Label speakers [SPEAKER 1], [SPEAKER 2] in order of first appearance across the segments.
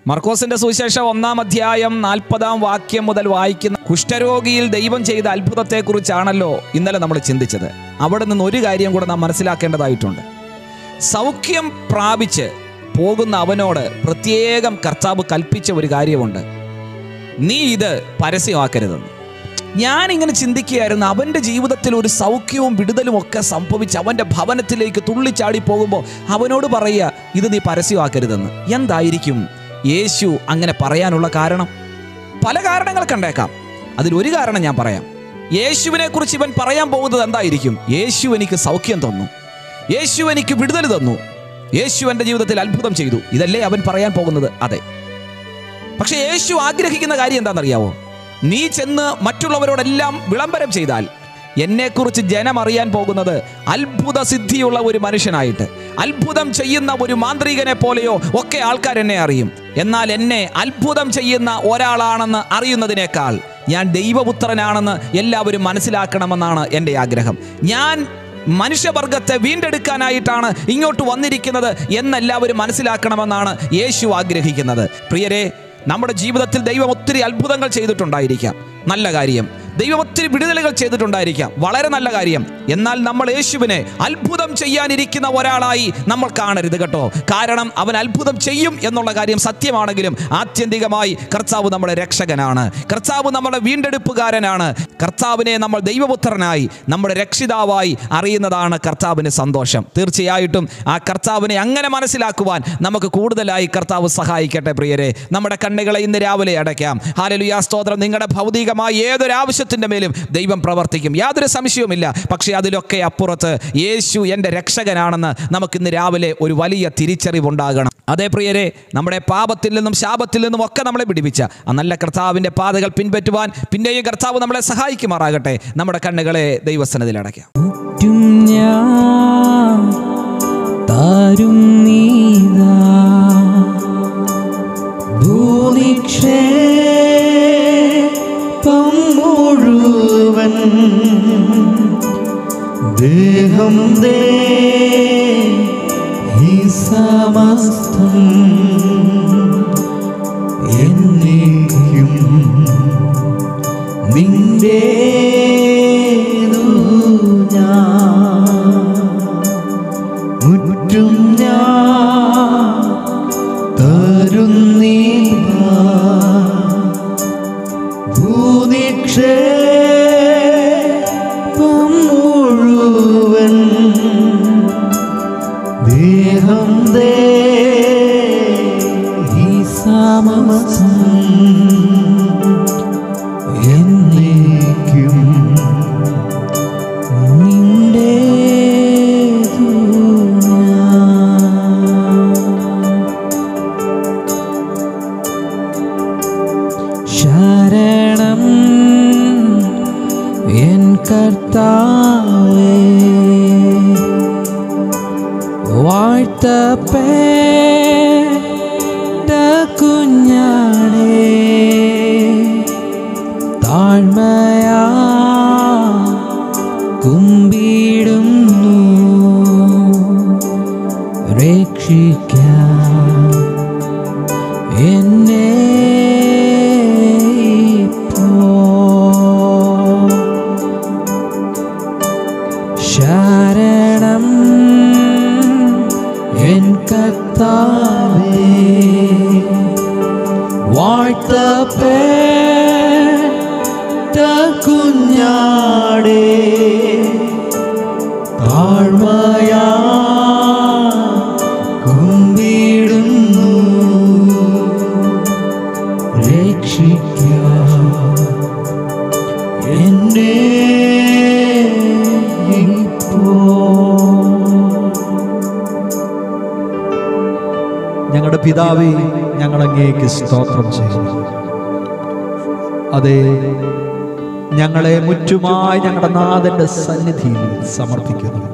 [SPEAKER 1] മർക്കോസിന്റെ സുവിശേഷം ഒന്നാം അധ്യായം നാൽപ്പതാം വാക്യം മുതൽ വായിക്കുന്ന കുഷ്ഠരോഗിയിൽ ദൈവം ചെയ്ത അത്ഭുതത്തെക്കുറിച്ചാണല്ലോ ഇന്നലെ നമ്മൾ ചിന്തിച്ചത് അവിടെ നിന്ന് ഒരു കാര്യം കൂടെ നാം മനസ്സിലാക്കേണ്ടതായിട്ടുണ്ട് സൗഖ്യം പ്രാപിച്ച് പോകുന്ന അവനോട് പ്രത്യേകം കർത്താവ് കൽപ്പിച്ച ഒരു കാര്യമുണ്ട് നീ ഇത് പരസ്യമാക്കരുതെന്ന് ഞാനിങ്ങനെ ചിന്തിക്കുകയായിരുന്നു അവൻ്റെ ജീവിതത്തിൽ ഒരു സൗഖ്യവും വിടുതലും ഒക്കെ സംഭവിച്ച് അവൻ്റെ ഭവനത്തിലേക്ക് തുള്ളിച്ചാടി പോകുമ്പോൾ അവനോട് പറയുക ഇത് നീ പരസ്യമാക്കരുതെന്ന് എന്തായിരിക്കും യേശു അങ്ങനെ പറയാനുള്ള കാരണം പല കാരണങ്ങൾ കണ്ടേക്കാം അതിലൊരു കാരണം ഞാൻ പറയാം യേശുവിനെ കുറിച്ച് ഇവൻ പറയാൻ പോകുന്നത് എന്തായിരിക്കും യേശു എനിക്ക് സൗഖ്യം തന്നു യേശു എനിക്ക് വിടുതൽ തന്നു യേശു എൻ്റെ ജീവിതത്തിൽ അത്ഭുതം ചെയ്തു ഇതല്ലേ അവൻ പറയാൻ പോകുന്നത് അതെ പക്ഷെ യേശു ആഗ്രഹിക്കുന്ന കാര്യം എന്താണെന്നറിയാവോ നീ ചെന്ന് മറ്റുള്ളവരോടെല്ലാം വിളംബരം ചെയ്താൽ എന്നെക്കുറിച്ച് ജനം അറിയാൻ പോകുന്നത് അത്ഭുത സിദ്ധിയുള്ള ഒരു മനുഷ്യനായിട്ട് അത്ഭുതം ചെയ്യുന്ന ഒരു മാന്ത്രികനെ പോലെയോ ഒക്കെ ആൾക്കാർ എന്നെ അറിയും എന്നാൽ എന്നെ അത്ഭുതം ചെയ്യുന്ന ഒരാളാണെന്ന് അറിയുന്നതിനേക്കാൾ ഞാൻ ദൈവപുത്രനാണെന്ന് എല്ലാവരും മനസ്സിലാക്കണമെന്നാണ് എൻ്റെ ആഗ്രഹം ഞാൻ മനുഷ്യവർഗത്തെ വീണ്ടെടുക്കാനായിട്ടാണ് ഇങ്ങോട്ട് വന്നിരിക്കുന്നത് എന്നെല്ലാവരും മനസ്സിലാക്കണമെന്നാണ് യേശു ആഗ്രഹിക്കുന്നത് പ്രിയരെ നമ്മുടെ ജീവിതത്തിൽ ദൈവം ഒത്തിരി അത്ഭുതങ്ങൾ ചെയ്തിട്ടുണ്ടായിരിക്കാം നല്ല കാര്യം ദൈവം ഒത്തിരി വിടുതലുകൾ ചെയ്തിട്ടുണ്ടായിരിക്കാം വളരെ നല്ല കാര്യം എന്നാൽ നമ്മൾ യേശുവിനെ അത്ഭുതം ചെയ്യാനിരിക്കുന്ന ഒരാളായി നമ്മൾ കാണരുത് കേട്ടോ കാരണം അവൻ അത്ഭുതം ചെയ്യും എന്നുള്ള കാര്യം സത്യമാണെങ്കിലും ആത്യന്തികമായി കർത്താവ് നമ്മുടെ രക്ഷകനാണ് കർത്താവ് നമ്മുടെ വീണ്ടെടുപ്പുകാരനാണ് കർത്താവിനെ നമ്മൾ ദൈവപുത്രനായി നമ്മുടെ രക്ഷിതാവായി അറിയുന്നതാണ് കർത്താവിന് സന്തോഷം തീർച്ചയായിട്ടും ആ കർത്താവിനെ അങ്ങനെ മനസ്സിലാക്കുവാൻ നമുക്ക് കൂടുതലായി കർത്താവ് സഹായിക്കട്ടെ പ്രിയരെ നമ്മുടെ കണ്ണുകളെ ഇന്ന് രാവിലെ അടയ്ക്കാം ഹാലലുയാ സ്തോത്രം നിങ്ങളുടെ ഭൗതികമായ ഏതൊരു ആവശ്യത്തിൻ്റെ മേലും ദൈവം പ്രവർത്തിക്കും യാതൊരു സംശയവുമില്ല പക്ഷേ അതിലൊക്കെ അപ്പുറത്ത് യേശു എൻ്റെ രക്ഷകനാണെന്ന് നമുക്കിന്ന് രാവിലെ ഒരു വലിയ തിരിച്ചറിവുണ്ടാകണം അതേ പ്രിയരെ നമ്മുടെ പാപത്തിൽ നിന്നും ശാപത്തിൽ നിന്നും ഒക്കെ നമ്മളെ പിടിപ്പിച്ച ആ നല്ല കർത്താവിൻ്റെ പാതകൾ പിൻപറ്റുവാൻ പിന്നെയും കർത്താവ് നമ്മളെ സഹായിക്കുമാറാകട്ടെ നമ്മുടെ കണ്ണുകളെ ദൈവസനത്തിൽ അടയ്ക്കാം
[SPEAKER 2] ചുറ്റും ഞാൻ താരും നീതാ ഭൂനിക്ഷേപം മുഴുവൻ ദേഹം ദേ ഈ സമസ്തം എന്നേക്കും നിന്റേതു ഞാൻ മുറ്റും ഞാൻ തരുന്നീത ഭൂനിക്ഷേപം മുഴുവൻ ദേഹം ദേ ഈ സമസം എന്നേക്കും നിന്റേതു ഞാൻ. ശരണം എൻ കർത്താവേ വാഴ്ത്തപ്പേട്ട കുഞ്ഞാടേ താഴ്മയാ കുമ്പിടുന്നു രക്ഷിക്കാം എന്നെ ഇപ്പോൾ. ശരണം എൻ കർത്താവേ വാഴ്ത്തപ്പേട്ട കുഞ്ഞാടേ താഴ്മയാ കുമ്പിടുന്നു രക്ഷിക്കാം എന്നെ ഇപ്പോൾ
[SPEAKER 3] ഞങ്ങളുടെ പിതാവേ ഞങ്ങൾ അങ്ങേക്ക് സ്തോത്രം ചെയ്യുന്നു അതെ ഞങ്ങളെ മുറ്റുമായി ഞങ്ങളുടെ നാഥന്റെ സന്നിധിയിൽ സമർപ്പിക്കുന്നു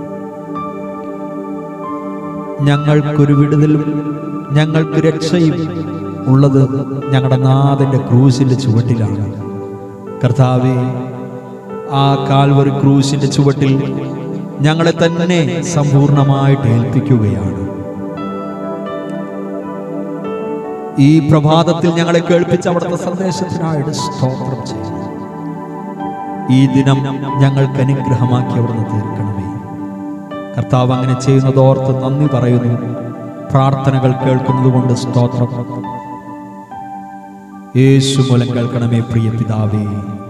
[SPEAKER 3] ഞങ്ങൾക്കൊരു വിടുതലും ഞങ്ങൾക്ക് രക്ഷയും ഉള്ളത് ഞങ്ങളുടെ നാഥന്റെ ക്രൂസിന്റെ ചുവട്ടിലാണ് കർത്താവെ ആ കാൽവറി ക്രൂസിന്റെ ചുവട്ടിൽ ഞങ്ങളെ തന്നെ സമ്പൂർണമായിട്ട് ഏൽപ്പിക്കുകയാണ് ഈ പ്രഭാതത്തിൽ ഞങ്ങളെ കേൾപ്പിച്ച അവിടുത്തെ സന്ദേശത്തിനായിട്ട് സ്തോത്രം ചെയ്യുന്നു ഈ ദിനം ഞങ്ങൾക്ക് അനുഗ്രഹമാക്കി അവിടുന്ന് തീർക്കണമേ കർത്താവ് അങ്ങനെ ചെയ്യുന്നത് ഓർത്ത് നന്ദി പറയുന്നു പ്രാർത്ഥനകൾ കേൾക്കുന്നത് കൊണ്ട് സ്തോത്രം യേശു മൂലം കേൾക്കണമേ പ്രിയ പിതാവേ